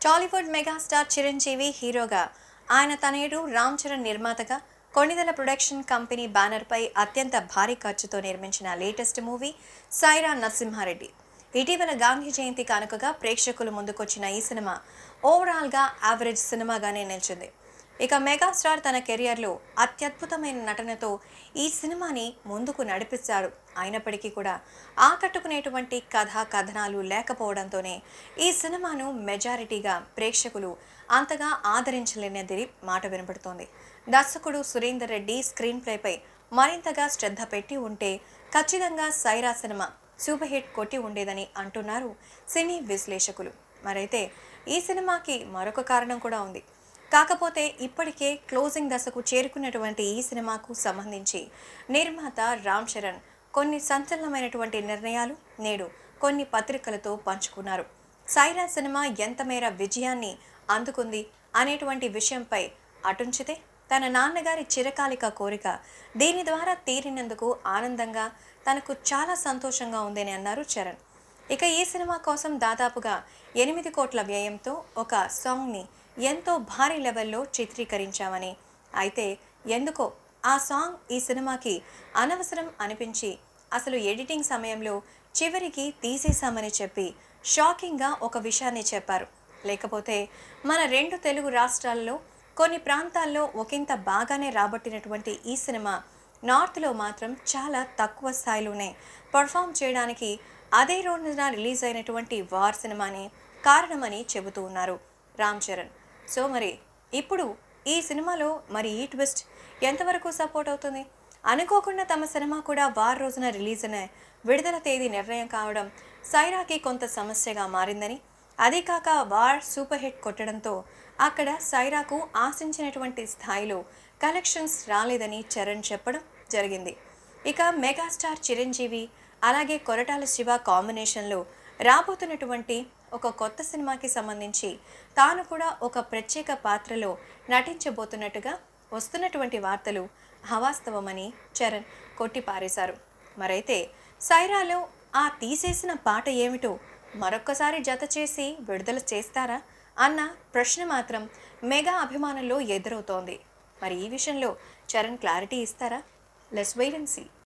Tollywood megastar Chiranjeevi హీరోగా ఆయన తనయుడు రామ్ చరణ్ నిర్మాతగా కొణిదెల ప్రొడక్షన్ కంపెనీ బ్యానర్పై అత్యంత భారీ ఖర్చుతో నిర్మించిన లేటెస్ట్ మూవీ సైరా నరసింహారెడ్డి ఇటీవల గాంధీ జయంతి కానుకగా ప్రేక్షకుల ముందుకొచ్చిన ఈ సినిమా ఓవరాల్గా యావరేజ్ సినిమాగానే నిలిచింది ఇక మెగాస్టార్ తన కెరియర్లో అత్యద్భుతమైన నటనతో ఈ సినిమాని ముందుకు నడిపిస్తాడు అయినప్పటికీ కూడా ఆకట్టుకునేటువంటి కథ కథనాలు లేకపోవడంతోనే ఈ సినిమాను మెజారిటీగా ప్రేక్షకులు అంతగా ఆదరించలేనిది మాట వినపడుతోంది దర్శకుడు సురేందర్ రెడ్డి స్క్రీన్ ప్లేపై మరింతగా శ్రద్ధ పెట్టి ఉంటే ఖచ్చితంగా సైరా సినిమా సూపర్ హిట్ కొట్టి ఉండేదని అంటున్నారు సినీ విశ్లేషకులు మరైతే ఈ సినిమాకి మరొక కారణం కూడా ఉంది కాకపోతే ఇప్పటికే క్లోజింగ్ దశకు చేరుకున్నటువంటి ఈ సినిమాకు సంబంధించి నిర్మాత రామ్ చరణ్ కొన్ని సంచలనమైనటువంటి నిర్ణయాలు నేడు కొన్ని పత్రికలతో పంచుకున్నారు సైరా సినిమా ఎంత మేర విజయాన్ని అందుకుంది అనేటువంటి విషయంపై అటుంచితే తన నాన్నగారి చిరకాలిక కోరిక దీని ద్వారా తీరినందుకు ఆనందంగా తనకు చాలా సంతోషంగా ఉందని అన్నారు చరణ్ ఇక ఈ సినిమా కోసం దాదాపుగా ఎనిమిది కోట్ల వ్యయంతో ఒక సాంగ్ని ఎంతో భారీ లెవెల్లో చిత్రీకరించామని అయితే ఎందుకో ఆ సాంగ్ ఈ సినిమాకి అనవసరం అనిపించి అసలు ఎడిటింగ్ సమయంలో చివరికి తీసేశామని చెప్పి షాకింగ్గా ఒక విషయాన్ని చెప్పారు లేకపోతే మన రెండు తెలుగు రాష్ట్రాల్లో కొన్ని ప్రాంతాల్లో ఒకంత బాగానే రాబట్టినటువంటి ఈ సినిమా నార్త్లో మాత్రం చాలా తక్కువ స్థాయిలోనే పర్ఫామ్ చేయడానికి అదే రోజున రిలీజ్ అయినటువంటి వార్ సినిమానే కారణమని చెబుతూ ఉన్నారు రామ్ చరణ్ సో మరి ఇప్పుడు ఈ సినిమాలో మరి ఈ ట్విస్ట్ ఎంతవరకు సపోర్ట్ అవుతుంది అనుకోకుండా తమ సినిమా కూడా వార్ రోజున రిలీజ్ అయిన విడుదల తేదీ నిర్ణయం కావడం సైరాకి కొంత సమస్యగా మారిందని అదే కాక వార్ సూపర్ హిట్ కొట్టడంతో అక్కడ సైరాకు ఆశించినటువంటి స్థాయిలో కలెక్షన్స్ రాలేదని చరణ్ చెప్పడం జరిగింది ఇక మెగాస్టార్ చిరంజీవి అలాగే కొరటాల శివ కాంబినేషన్లో రాబోతున్నటువంటి ఒక కొత్త సినిమాకి సంబంధించి తాను కూడా ఒక ప్రత్యేక పాత్రలో నటించబోతున్నట్టుగా వస్తున్నటువంటి వార్తలు అవాస్తవమని చరణ్ కొట్టిపారేశారు మరైతే సైరాలో ఆ తీసేసిన పాట ఏమిటో మరొక్కసారి జత చేసి విడుదల చేస్తారా అన్న ప్రశ్న మాత్రం మెగా అభిమానుల్లో ఎదురవుతోంది మరి ఈ విషయంలో చరణ్ క్లారిటీ ఇస్తారా లెస్ వెయిట్ అండ్ సీ